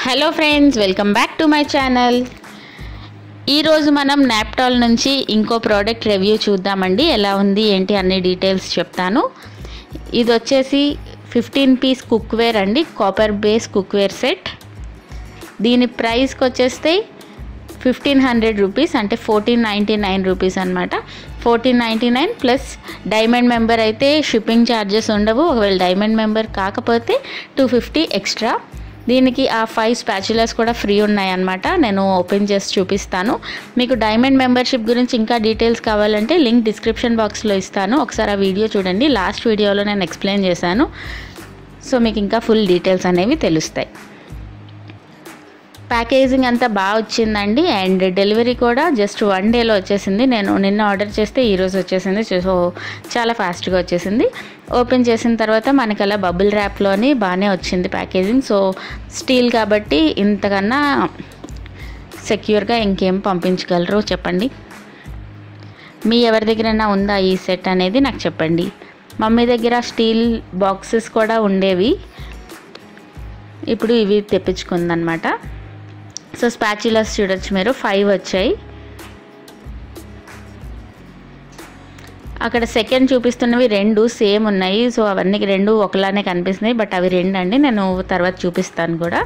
hello friends welcome back to my channel ఈరోజు మనం నాప్టాల్ నుంచి ఇంకో ప్రోడక్ట్ రివ్యూ చూద్దామండి ఎలా ఉంది ఏంటి అన్ని డీటెయిల్స్ చెప్తాను ఇది వచ్చేసి ఫిఫ్టీన్ పీస్ కుక్వేర్ అండి కాపర్ బేస్ కుక్వేర్ సెట్ దీని ప్రైస్కి వచ్చేస్తే ఫిఫ్టీన్ హండ్రెడ్ రూపీస్ అంటే ఫోర్టీన్ నైంటీ నైన్ రూపీస్ అనమాట fourteen ninety nine plus diamond member అయితే షిప్పింగ్ ఛార్జెస్ ఉండవు ఒకవేళ డైమండ్ మెంబర్ కాకపోతే టూ ఫిఫ్టీ ఎక్స్ట్రా దీనికి ఆ ఫైవ్ స్పాచులర్స్ కూడా ఫ్రీ ఉన్నాయన్నమాట నేను ఓపెన్ చేసి చూపిస్తాను మీకు డైమండ్ మెంబర్షిప్ గురించి ఇంకా డీటెయిల్స్ కావాలంటే లింక్ డిస్క్రిప్షన్ బాక్స్లో ఇస్తాను ఒకసారి ఆ వీడియో చూడండి లాస్ట్ వీడియోలో నేను ఎక్స్ప్లెయిన్ చేశాను సో మీకు ఇంకా ఫుల్ డీటెయిల్స్ అనేవి తెలుస్తాయి ప్యాకేజింగ్ అంతా బాగా వచ్చిందండి అండ్ డెలివరీ కూడా జస్ట్ వన్ డేలో వచ్చేసింది నేను నిన్న ఆర్డర్ చేస్తే ఈరోజు వచ్చేసింది సో చాలా ఫాస్ట్గా వచ్చేసింది ఓపెన్ చేసిన తర్వాత మనకి అలా బబుల్ ర్యాప్లోని బాగానే వచ్చింది ప్యాకేజింగ్ సో స్టీల్ కాబట్టి ఇంతకన్నా సెక్యూర్గా ఇంకేం పంపించగలరు చెప్పండి మీ ఎవరి దగ్గరైనా ఉందా ఈ సెట్ అనేది నాకు చెప్పండి మమ్మీ దగ్గర స్టీల్ బాక్సెస్ కూడా ఉండేవి ఇప్పుడు ఇవి తెప్పించుకుందనమాట సో స్పాచులర్స్ చూడొచ్చు మీరు ఫైవ్ వచ్చాయి అక్కడ సెకండ్ చూపిస్తున్నవి రెండు సేమ్ ఉన్నాయి సో అవన్నీ రెండు ఒకలానే కనిపిస్తున్నాయి బట్ అవి రెండు అండి నేను తర్వాత చూపిస్తాను కూడా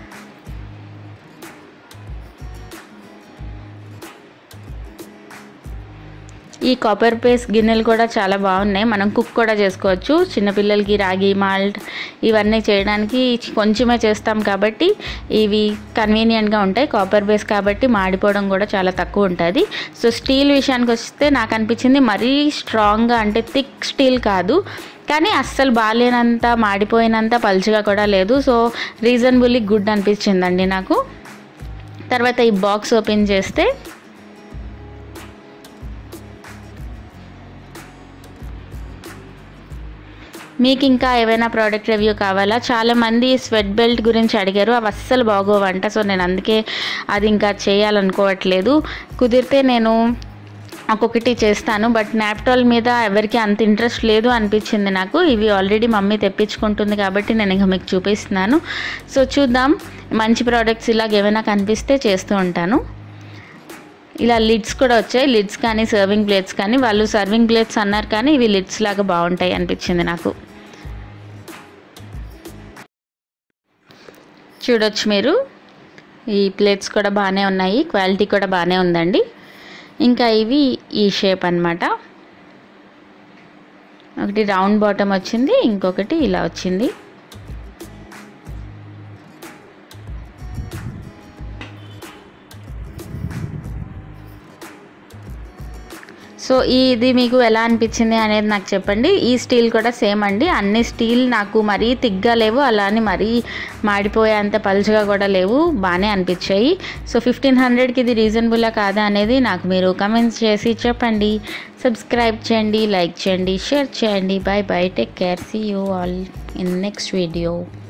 ఈ కాపర్ పేస్ గిన్నెలు కూడా చాలా బాగున్నాయి మనం కుక్ కూడా చేసుకోవచ్చు చిన్నపిల్లలకి రాగి మాల్ట్ ఇవన్నీ చేయడానికి కొంచెమే చేస్తాం కాబట్టి ఇవి కన్వీనియంట్గా ఉంటాయి కాపర్ బేస్ కాబట్టి మాడిపోవడం కూడా చాలా తక్కువ ఉంటుంది సో స్టీల్ విషయానికి వస్తే నాకు అనిపించింది మరీ స్ట్రాంగ్గా అంటే థిక్ స్టీల్ కాదు కానీ అస్సలు బాగాలేనంత మాడిపోయినంత పలుచగా కూడా లేదు సో రీజనబుల్లీ గుడ్ అనిపించిందండి నాకు తర్వాత ఈ బాక్స్ ఓపెన్ చేస్తే మీకు ఇంకా ఏవైనా ప్రోడక్ట్ రివ్యూ కావాలా చాలామంది స్వెట్ బెల్ట్ గురించి అడిగారు అవి అస్సలు బాగోవంట సో నేను అందుకే అది ఇంకా చేయాలనుకోవట్లేదు కుదిరితే నేను ఒక్కొక్కటి చేస్తాను బట్ నాప్టాల్ మీద ఎవరికి అంత ఇంట్రెస్ట్ లేదు అనిపించింది నాకు ఇవి ఆల్రెడీ మమ్మీ తెప్పించుకుంటుంది కాబట్టి నేను ఇంకా మీకు చూపిస్తున్నాను సో చూద్దాం మంచి ప్రోడక్ట్స్ ఇలాగ ఏమైనా కనిపిస్తే చేస్తూ ఉంటాను ఇలా లిడ్స్ కూడా వచ్చాయి లిడ్స్ కానీ సర్వింగ్ ప్లేట్స్ కానీ వాళ్ళు సర్వింగ్ ప్లేట్స్ అన్నారు కానీ ఇవి లిడ్స్ లాగా బాగుంటాయి అనిపించింది నాకు చూడొచ్చు మీరు ఈ ప్లేట్స్ కూడా బాగానే ఉన్నాయి క్వాలిటీ కూడా బాగానే ఉందండి ఇంకా ఇవి ఈ షేప్ అనమాట ఒకటి రౌండ్ బాటమ్ వచ్చింది ఇంకొకటి ఇలా వచ్చింది సో ఇది మీకు ఎలా అనిపించింది అనేది నాకు చెప్పండి ఈ స్టీల్ కూడా సేమ్ అండి అన్ని స్టీల్ నాకు మరీ తిగ్గా లేవు అలా అని మరీ మాడిపోయేంత పలుచగా కూడా లేవు బాగానే అనిపించాయి సో ఫిఫ్టీన్ హండ్రెడ్కి ఇది రీజనబుల్లా కాదా అనేది నాకు మీరు కమెంట్స్ చేసి చెప్పండి సబ్స్క్రైబ్ చేయండి లైక్ చేయండి షేర్ చేయండి bye bye take care see you all in next video